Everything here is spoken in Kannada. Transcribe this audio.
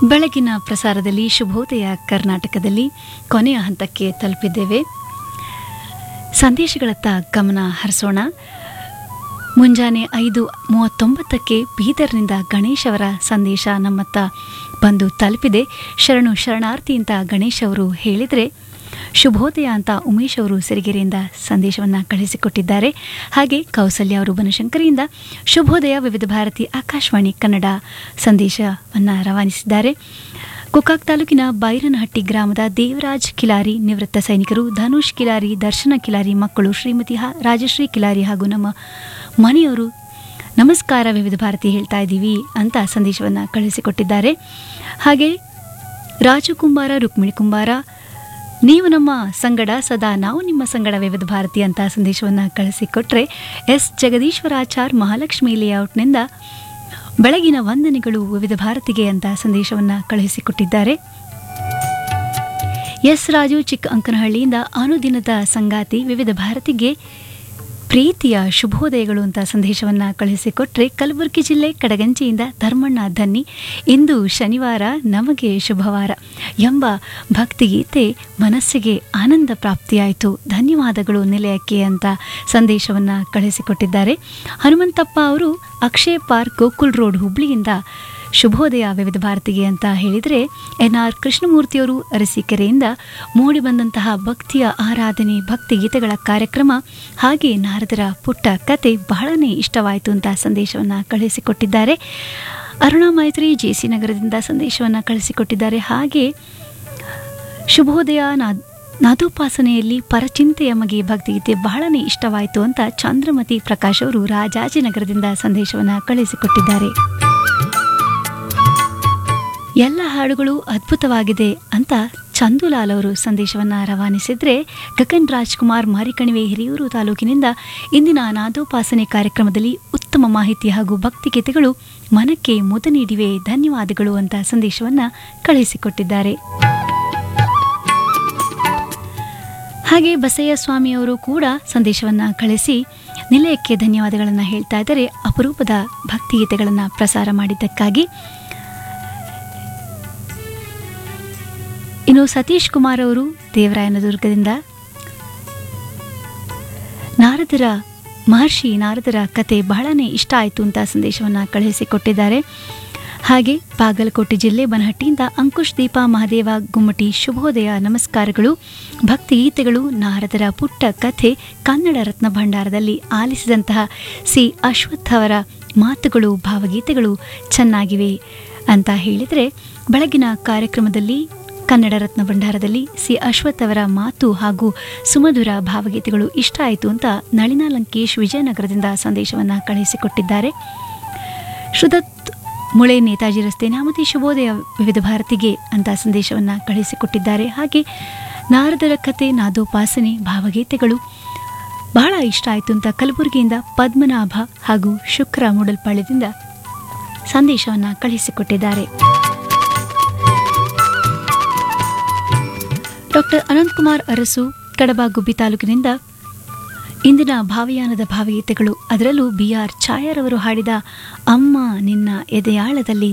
ಬೆಳಗಿನ ಪ್ರಸಾರದಲ್ಲಿ ಶುಭೋದಯ ಕರ್ನಾಟಕದಲ್ಲಿ ಕೊನೆಯ ಹಂತಕ್ಕೆ ತಲುಪಿದ್ದೇವೆ ಸಂದೇಶಗಳತ್ತ ಗಮನ ಹರಿಸೋಣ ಮುಂಜಾನೆ ಐದು ಮೂವತ್ತೊಂಬತ್ತಕ್ಕೆ ಬೀದರ್ನಿಂದ ಗಣೇಶ್ ಅವರ ಸಂದೇಶ ನಮ್ಮತ್ತ ಬಂದು ತಲುಪಿದೆ ಶರಣು ಶರಣಾರ್ಥಿ ಅಂತ ಗಣೇಶ್ ಅವರು ಹೇಳಿದರೆ ಶುಭೋದಯ ಅಂತ ಉಮೇಶ್ ಅವರು ಸಿರಿಗೆರೆಯಿಂದ ಸಂದೇಶವನ್ನು ಕಳಿಸಿಕೊಟ್ಟಿದ್ದಾರೆ ಹಾಗೆ ಕೌಸಲ್ಯ ಅವರು ಬನಶಂಕರಿಯಿಂದ ಶುಭೋದಯ ವಿವಿಧ ಭಾರತಿ ಆಕಾಶವಾಣಿ ಕನ್ನಡ ಸಂದೇಶವನ್ನು ರವಾನಿಸಿದ್ದಾರೆ ಕುಕಾಕ್ ತಾಲೂಕಿನ ಬೈರನಹಟ್ಟಿ ಗ್ರಾಮದ ದೇವರಾಜ್ ಕಿಲಾರಿ ನಿವೃತ್ತ ಸೈನಿಕರು ಧನುಷ್ ಕಿಲಾರಿ ದರ್ಶನ ಕಿಲಾರಿ ಮಕ್ಕಳು ಶ್ರೀಮತಿ ಹಾ ರಾಜಶ್ರೀ ಕಿಲಾರಿ ಹಾಗೂ ನಮ್ಮ ಮನೆಯವರು ನಮಸ್ಕಾರ ವಿವಿಧ ಭಾರತಿ ಹೇಳ್ತಾ ಇದ್ದೀವಿ ಅಂತ ಸಂದೇಶವನ್ನು ಕಳಿಸಿಕೊಟ್ಟಿದ್ದಾರೆ ಹಾಗೆ ರಾಜು ಕುಂಬಾರ ರುಕ್ಮಿಣಿ ಕುಂಬಾರ ನೀವು ನಮ್ಮ ಸಂಗಡ ಸದಾ ನಾವು ನಿಮ್ಮ ಸಂಗಡ ವಿವಿಧ ಭಾರತಿ ಅಂತ ಸಂದೇಶವನ್ನು ಕಳಿಸಿಕೊಟ್ರೆ ಎಸ್ ಜಗದೀಶ್ವರಾಚಾರ್ ಮಹಾಲಕ್ಷ್ಮಿ ಲೇಔಟ್ನಿಂದ ಬೆಳಗಿನ ವಂದನೆಗಳು ವಿವಿಧ ಭಾರತಿಗೆ ಅಂತ ಸಂದೇಶವನ್ನು ಕಳುಹಿಸಿಕೊಟ್ಟಿದ್ದಾರೆ ಎಸ್ ರಾಜು ಚಿಕ್ಕ ಅಂಕನಹಳ್ಳಿಯಿಂದ ಅನುದಿನದ ಸಂಗಾತಿ ವಿವಿಧ ಭಾರತಿಗೆ ಪ್ರೀತಿಯ ಶುಭೋದಯಗಳು ಅಂತ ಸಂದೇಶವನ್ನು ಕಳುಹಿಸಿಕೊಟ್ರೆ ಕಲಬುರಗಿ ಜಿಲ್ಲೆ ಕಡಗಂಚಿಯಿಂದ ಧರ್ಮಣ್ಣ ಧನ್ನಿ ಇಂದು ಶನಿವಾರ ನಮಗೆ ಶುಭವಾರ ಎಂಬ ಭಕ್ತಿಗೀತೆ ಮನಸ್ಸಿಗೆ ಆನಂದ ಪ್ರಾಪ್ತಿಯಾಯಿತು ಧನ್ಯವಾದಗಳು ನಿಲಯಕ್ಕೆ ಅಂತ ಸಂದೇಶವನ್ನು ಕಳುಹಿಸಿಕೊಟ್ಟಿದ್ದಾರೆ ಹನುಮಂತಪ್ಪ ಅವರು ಅಕ್ಷಯ್ ಪಾರ್ಕ್ ಗೋಕುಲ್ ರೋಡ್ ಹುಬ್ಳಿಯಿಂದ ಶುಭೋದಯ ವಿವಿಧ ಭಾರತಿಗೆ ಅಂತ ಹೇಳಿದರೆ ಎನ್ ಆರ್ ಕೃಷ್ಣಮೂರ್ತಿಯವರು ಅರಸೀಕೆರೆಯಿಂದ ಮೂಡಿಬಂದಂತಹ ಭಕ್ತಿಯ ಆರಾಧನೆ ಭಕ್ತಿ ಗೀತೆಗಳ ಕಾರ್ಯಕ್ರಮ ಹಾಗೆ ನಾರದರ ಪುಟ್ಟ ಕತೆ ಬಹಳನೇ ಇಷ್ಟವಾಯಿತು ಅಂತ ಸಂದೇಶವನ್ನು ಕಳುಹಿಸಿಕೊಟ್ಟಿದ್ದಾರೆ ಅರುಣಾ ಮೈತ್ರಿ ಜೆಸಿ ನಗರದಿಂದ ಸಂದೇಶವನ್ನು ಕಳಿಸಿಕೊಟ್ಟಿದ್ದಾರೆ ಹಾಗೆ ಶುಭೋದಯ ನಾ ನಾದೋಪಾಸನೆಯಲ್ಲಿ ಪರಚಿಂತೆಯ ಮಗೆ ಭಕ್ತಿಗೀತೆ ಬಹಳನೇ ಇಷ್ಟವಾಯಿತು ಅಂತ ಚಂದ್ರಮತಿ ಪ್ರಕಾಶ್ ಅವರು ರಾಜಾಜಿನಗರದಿಂದ ಸಂದೇಶವನ್ನು ಕಳಿಸಿಕೊಟ್ಟಿದ್ದಾರೆ ಎಲ್ಲ ಹಾಡುಗಳು ಅದ್ಭುತವಾಗಿದೆ ಅಂತ ಚಂದುಲಾಲ್ ಅವರು ಸಂದೇಶವನ್ನು ರವಾನಿಸಿದ್ರೆ ಗಗನ್ ರಾಜ್ಕುಮಾರ್ ಮಾರಿಕಣಿವೆ ಹಿರಿಯೂರು ತಾಲೂಕಿನಿಂದ ಇಂದಿನ ನಾದೋಪಾಸನೆ ಕಾರ್ಯಕ್ರಮದಲ್ಲಿ ಉತ್ತಮ ಮಾಹಿತಿ ಹಾಗೂ ಭಕ್ತಿಗೀತೆಗಳು ಮನಕ್ಕೆ ಮುದ ನೀಡಿವೆ ಧನ್ಯವಾದಗಳು ಅಂತ ಸಂದೇಶವನ್ನು ಕಳುಹಿಸಿಕೊಟ್ಟಿದ್ದಾರೆ ಹಾಗೆ ಬಸಯ್ಯ ಸ್ವಾಮಿಯವರು ಕೂಡ ಸಂದೇಶವನ್ನು ಕಳಿಸಿ ನಿಲಯಕ್ಕೆ ಧನ್ಯವಾದಗಳನ್ನು ಹೇಳ್ತಾ ಇದ್ದಾರೆ ಅಪರೂಪದ ಭಕ್ತಿಗೀತೆಗಳನ್ನು ಪ್ರಸಾರ ಮಾಡಿದ್ದಕ್ಕಾಗಿ ಇನ್ನು ಸತೀಶ್ ಕುಮಾರ್ ಅವರು ದೇವರಾಯನದುರ್ಗದಿಂದ ನಾರದರ ಮಹರ್ಷಿ ನಾರದರ ಕತೆ ಬಹಳನೇ ಇಷ್ಟ ಆಯಿತು ಅಂತ ಸಂದೇಶವನ್ನು ಕಳುಹಿಸಿಕೊಟ್ಟಿದ್ದಾರೆ ಹಾಗೆ ಬಾಗಲಕೋಟೆ ಜಿಲ್ಲೆ ಬನಹಟ್ಟಿಯಿಂದ ಅಂಕುಶ್ ದೀಪ ಮಹದೇವ ಗುಮ್ಮಟಿ ಶುಭೋದಯ ನಮಸ್ಕಾರಗಳು ಭಕ್ತಿಗೀತೆಗಳು ನಾರದರ ಪುಟ್ಟ ಕಥೆ ಕನ್ನಡ ರತ್ನ ಭಂಡಾರದಲ್ಲಿ ಆಲಿಸಿದಂತಹ ಸಿ ಅಶ್ವಥ್ ಅವರ ಮಾತುಗಳು ಭಾವಗೀತೆಗಳು ಚೆನ್ನಾಗಿವೆ ಅಂತ ಹೇಳಿದರೆ ಬೆಳಗಿನ ಕಾರ್ಯಕ್ರಮದಲ್ಲಿ ಕನ್ನಡ ರತ್ನ ಭಂಡಾರದಲ್ಲಿ ಸಿ ಅಶ್ವಥ್ ಅವರ ಮಾತು ಹಾಗೂ ಸುಮಧುರ ಭಾವಗೀತೆಗಳು ಇಷ್ಟ ಆಯಿತು ಅಂತ ನಳಿನಾ ಲಂಕೇಶ್ ವಿಜಯನಗರದಿಂದ ಸಂದೇಶವನ್ನು ಕಳುಹಿಸಿಕೊಟ್ಟಿದ್ದಾರೆ ಶ್ರುದತ್ ಮುಳೆ ನೇತಾಜಿ ರಸ್ತೆ ನ್ಯಾಮತಿ ಶುಭೋದಯ ವಿವಿಧ ಭಾರತಿಗೆ ಅಂತ ಸಂದೇಶವನ್ನು ಕಳುಹಿಸಿಕೊಟ್ಟಿದ್ದಾರೆ ಹಾಗೆ ನಾರದರ ಕತೆ ನಾದೋಪಾಸನೆ ಭಾವಗೀತೆಗಳು ಬಹಳ ಇಷ್ಟ ಆಯಿತು ಅಂತ ಕಲಬುರಗಿಯಿಂದ ಪದ್ಮನಾಭ ಹಾಗೂ ಶುಕ್ರ ಮೂಡಲ್ಪಾಳ್ಯದಿಂದ ಸಂದೇಶವನ್ನು ಕಳುಹಿಸಿಕೊಟ್ಟಿದ್ದಾರೆ ಡಾಕ್ಟರ್ ಅನಂತಕುಮಾರ್ ಅರಸು ಕಡಬ ಗುಬ್ಬಿ ತಾಲೂಕಿನಿಂದ ಇಂದಿನ ಭಾವಯಾನದ ಭಾವಗೀತೆಗಳು ಅದರಲ್ಲೂ ಬಿ ಆರ್ ಛಾಯಾರವರು ಹಾಡಿದ ಅಮ್ಮ ನಿನ್ನ ಎದೆಯಾಳದಲ್ಲಿ